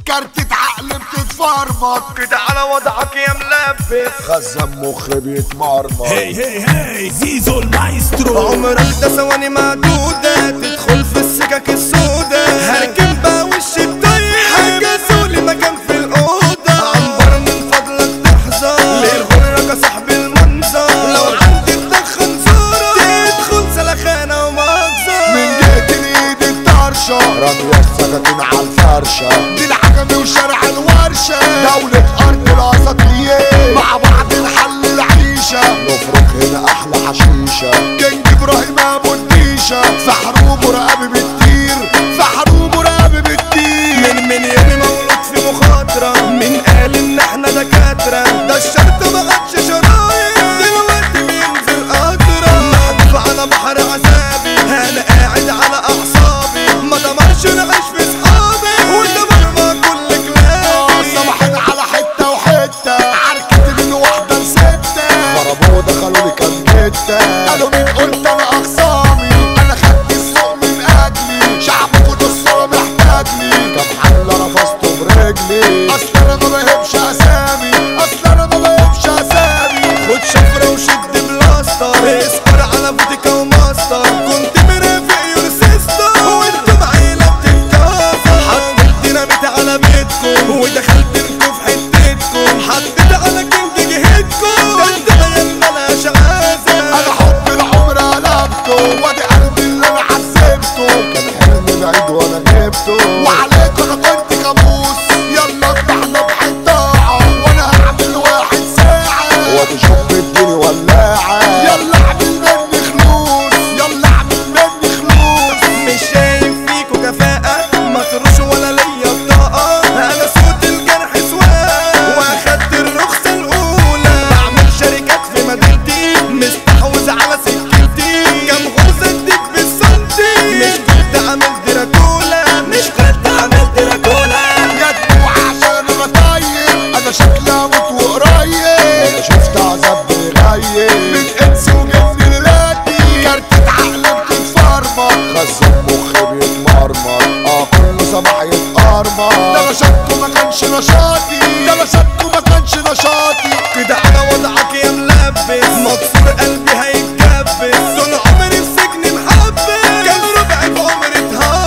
كارتة عقل بتتفرمط كده على وضعك يا ملبس خزن مخ بيتمرمط هي هي هي زيزو المايسترو عمرك ده ثواني معدودة تدخل في السكك السودة هركب بقى وش الطيب حجزوا لي مكان في الأوضة عنبر من فضلك تحذر للغرة كصاحب المنظر لو عندي تدخن زورة تدخل سلخانة ومجزر من جهة الايد الطرشة رمية السكاكين على الفرشة دي العجمي وشارع الورشة دولة أرض الأساطير مع بعض نحل العيشة نفرق هنا أحلى حشيشة كينج إبراهيم أبو الديشة في حروب ورقابي بتطير في حروب ورقابي بتطير من من يومي مولود في مخاطرة من قال ان احنا دكاترة ده الشرط ما عادش شرايط دلوقتي بينزل قطرة محدف على بحر عذابي انا قاعد على اعصابي ما دمرش العيش في صحابي ودمر ما كل كلابي صباحين على حتة وحتة عركت من واحدة لستة ضربوا دخلوا لي كام جتة قالوا مين قلت أنا أخصامي أنا خدت السوق من أجلي شعبكوا الصورة محتاجني كام حل رفضته برجلي أصل أنا ما بهبش أسامي أصل أنا ما بهبش أسامي خد شفرة وشد بلاستر اسكر على فوديكا وماستر كنت مرافق يور سيستر وانتم عيلة بتتكاثر حطيت ديناميت على بيتكم ودخلت انتوا في حتتكم حطيت على كينج جهتكم ده انت عيال ملهاش عازة أنا حب العمر قلبته وادي قلبي اللي أنا عذبته كان حلم بعيد وأنا جبته وعليك أنا كنت كابوس يلا اطلعنا بحطاعة وأنا هعمل واحد ساعة وادي شوف الدنيا ولاعة يلا اعمل مني خلوص يلا اعمل مني خلوص مش شايف فيكوا كفاءة ما تروش ولا ليا بطاقة أنا صوت الجرح سواق وأخدت الرخصة الأولى بعمل شركات في مدينتي مستحوذ على سكتي كام غرزة اديك بالسنتي مش كنت عامل دراكولا مش كنت عامل دراكولا جد وعشان انا طيب انا شكلي اموت وقريب انا شفت عذاب بيغيب من انس وجن للاتي كارتة عقل بتتفرمط خزن مخي بيتمرمط اه كل صباح يتقرمط ده نشاطكم ما كانش نشاطي ده نشاطكم ما كانش نشاطي كده على وضعك يا ملبس مكسور قلبي هيتكبس طول عمري في سجن محبس كان ربع في عمري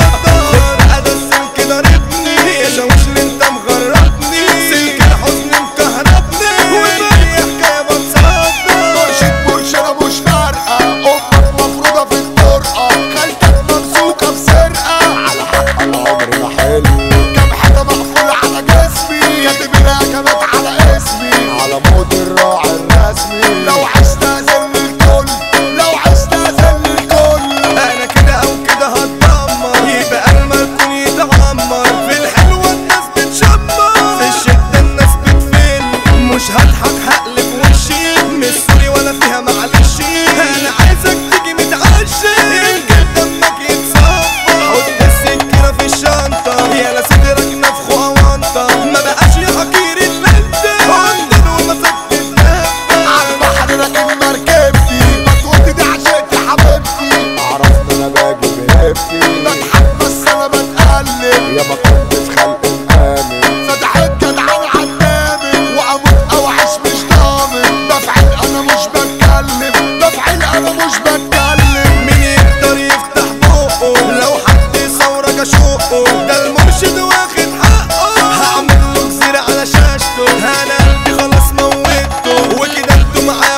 اتهدر بقى ده السلك ضاربني يا شاوش اللي انت مغربني سلك الحزن مكهربني وباقي حكايه بتصدر مرشد مرشدة مش فارقة امك مفروضة في الطرقة خالتك ممسوكة بسرقة على حق العمر ما حلو كام حاجة مقفولة على جسمي كاتب الهجمات على اسمي على مود الراعي الرسمي لو عشت اذل الكل لو عشت اذل الكل انا كده او كده هتدمر يبقى الملكون يتعمر في الحلوة الناس بتشمر في الشدة الناس بتفل مش هضحك هقلب وشي مش سوري ولا فيها معلش انا عايزك تيجي متعشي يمكن دمك يتصفى حط السكينة في الشنطة يا لا صدرك نفخ وانطة ما بقاش يا حقير الا انت هندن ومسكت الدفة على البحر راكب مركبتي بطوتي دي عشقتي حبيبتي عرفت انا باجي بهبتي بضحك بس انا بتقلب يا ما كنت في خلق مآمن فتحت جدعان عالدامن واموت او اعيش مش ضامن بفعل انا مش بتكلم بفعل انا مش بتكلم مين يقدر يفتح بقه لو حد ثورك اشقه ده المرشد واخد حقه هعمل له جزيرة على شاشته انا قلبي خلاص موتته وكده انتوا معايا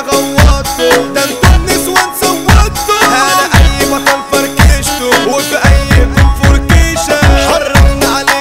غوطته ده انتوا النسوان صوتوا انا اي بطل فركشته وفي اي اتنين فركيشة حرمنا على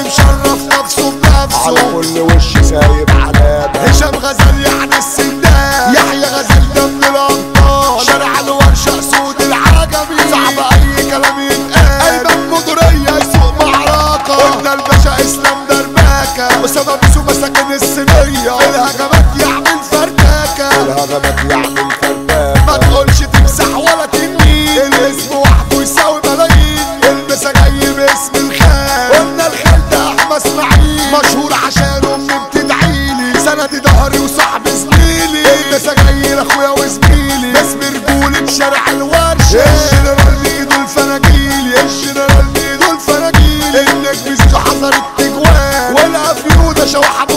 مشرف نفسه بنفسه على كل وش سايب علامة هشام غزال يعني السندان يحيى غزال ده من الأبطال شارع الورشة سود العجمي صعب أي كلام يتقال قلبك مدورية يسوق معركة قلنا الباشا إسلام درباكة أسامة بيسو مساكن الصينية الهجمات يعمل فرتاكة الهجمات يعمل فرتاكة ما تقولش تمسح ولا تنين الاسم وحده يساوي ملايين المسا جاي باسم الخال قلنا الخال ده احمد اسماعيل مشهور عشان امي بتدعيلي سندي ظهري وصاحب زميلي المسا جاي لاخويا وزميلي اسم رجولة شارع الورشة الجنرال ميدو الفناجيلي الجنرال ميدو الفناجيلي النجم حضر التجوان والافيودة شواحب